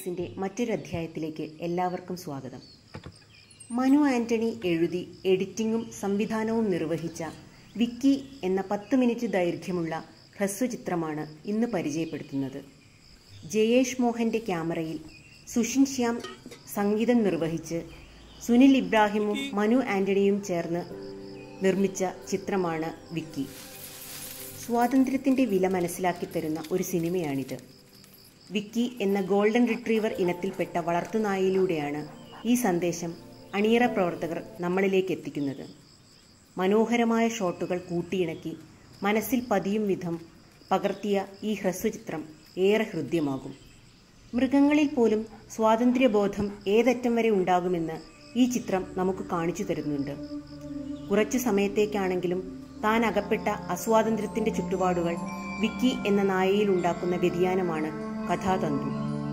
കോമിക്സിന്റെ മറ്റൊരു അധ്യായത്തിലേക്ക് എല്ലാവർക്കും സ്വാഗതം മനു ആന്റണി എഴുതി എഡിറ്റിംഗും സംവിധാനവും നിർവഹിച്ച വിക്കി എന്ന പത്ത് മിനിറ്റ് ദൈർഘ്യമുള്ള ഹ്രസ്വചിത്രമാണ് ഇന്ന് പരിചയപ്പെടുത്തുന്നത് ജയേഷ് മോഹന്റെ ക്യാമറയിൽ സുഷിൻ ശ്യാം സംഗീതം നിർവഹിച്ച് സുനിൽ ഇബ്രാഹിമും മനു ആന്റണിയും ചേർന്ന് നിർമ്മിച്ച ചിത്രമാണ് വിക്കി സ്വാതന്ത്ര്യത്തിന്റെ വില മനസ്സിലാക്കി തരുന്ന ഒരു സിനിമയാണിത് വിക്കി എന്ന ഗോൾഡൻ റിട്രീവർ ഇനത്തിൽപ്പെട്ട വളർത്തുനായയിലൂടെയാണ് ഈ സന്ദേശം അണിയറ പ്രവർത്തകർ നമ്മളിലേക്ക് എത്തിക്കുന്നത് മനോഹരമായ ഷോട്ടുകൾ കൂട്ടിയിണക്കി മനസ്സിൽ പതിയും വിധം പകർത്തിയ ഈ ഹ്രസ്വചിത്രം ഏറെ ഹൃദ്യമാകും മൃഗങ്ങളിൽ പോലും സ്വാതന്ത്ര്യബോധം ഏതറ്റം വരെ ഉണ്ടാകുമെന്ന് ഈ ചിത്രം നമുക്ക് കാണിച്ചു തരുന്നുണ്ട് കുറച്ചു സമയത്തേക്കാണെങ്കിലും താൻ അകപ്പെട്ട അസ്വാതന്ത്ര്യത്തിന്റെ ചുറ്റുപാടുകൾ വിക്കി എന്ന നായയിൽ ഉണ്ടാക്കുന്ന വ്യതിയാനമാണ് കഥാതന്തു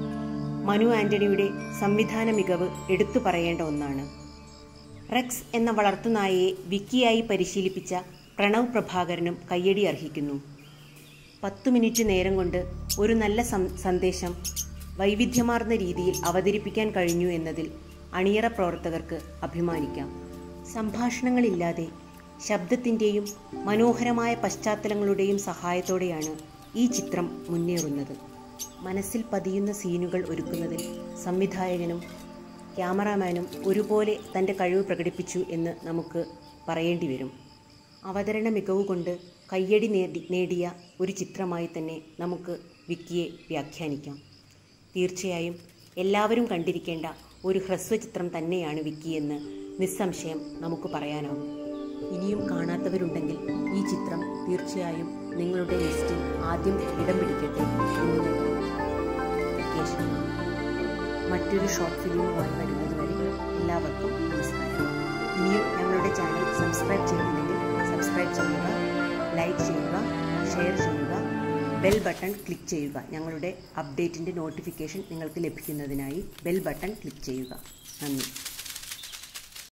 മനു ആന്റണിയുടെ സംവിധാന മികവ് എടുത്തു പറയേണ്ട ഒന്നാണ് റെക്സ് എന്ന വളർത്തുനായയെ വിക്കിയായി പരിശീലിപ്പിച്ച പ്രണവ് പ്രഭാകരനും കയ്യടി അർഹിക്കുന്നു പത്തു മിനിറ്റ് നേരം കൊണ്ട് ഒരു നല്ല സന്ദേശം വൈവിധ്യമാർന്ന രീതിയിൽ അവതരിപ്പിക്കാൻ കഴിഞ്ഞു എന്നതിൽ അണിയറ പ്രവർത്തകർക്ക് അഭിമാനിക്കാം സംഭാഷണങ്ങളില്ലാതെ ശബ്ദത്തിൻ്റെയും മനോഹരമായ പശ്ചാത്തലങ്ങളുടെയും സഹായത്തോടെയാണ് ഈ ചിത്രം മുന്നേറുന്നത് മനസ്സിൽ പതിയുന്ന സീനുകൾ ഒരുക്കുന്നതിൽ സംവിധായകനും ക്യാമറാമാനും ഒരുപോലെ തൻ്റെ കഴിവ് പ്രകടിപ്പിച്ചു എന്ന് നമുക്ക് പറയേണ്ടി വരും അവതരണ മികവ് കൊണ്ട് കയ്യടി നേടി നേടിയ ഒരു ചിത്രമായി തന്നെ നമുക്ക് വിക്കിയെ വ്യാഖ്യാനിക്കാം തീർച്ചയായും എല്ലാവരും കണ്ടിരിക്കേണ്ട ഒരു ഹ്രസ്വചിത്രം തന്നെയാണ് വിക്കി എന്ന് നിസ്സംശയം നമുക്ക് പറയാനാവും ഇനിയും കാണാത്തവരുണ്ടെങ്കിൽ ഈ ചിത്രം തീർച്ചയായും നിങ്ങളുടെ ലിസ്റ്റിൽ ആദ്യം ഇടം പിടിക്കട്ടെ എന്ന് പ്രത്യാശിക്കുന്നു മറ്റൊരു ഷോർട്ട് ഫിലിമുമായി വരുന്നത് വരെ എല്ലാവർക്കും നമസ്കാരം ഇനിയും ഞങ്ങളുടെ ചാനൽ സബ്സ്ക്രൈബ് ചെയ്തില്ലെങ്കിൽ സബ്സ്ക്രൈബ് ചെയ്യുക ലൈക്ക് ചെയ്യുക ഷെയർ ചെയ്യുക ബെൽ ബട്ടൺ ക്ലിക്ക് ചെയ്യുക ഞങ്ങളുടെ അപ്ഡേറ്റിൻ്റെ നോട്ടിഫിക്കേഷൻ നിങ്ങൾക്ക് ലഭിക്കുന്നതിനായി ബെൽ ബട്ടൺ ക്ലിക്ക് ചെയ്യുക നന്ദി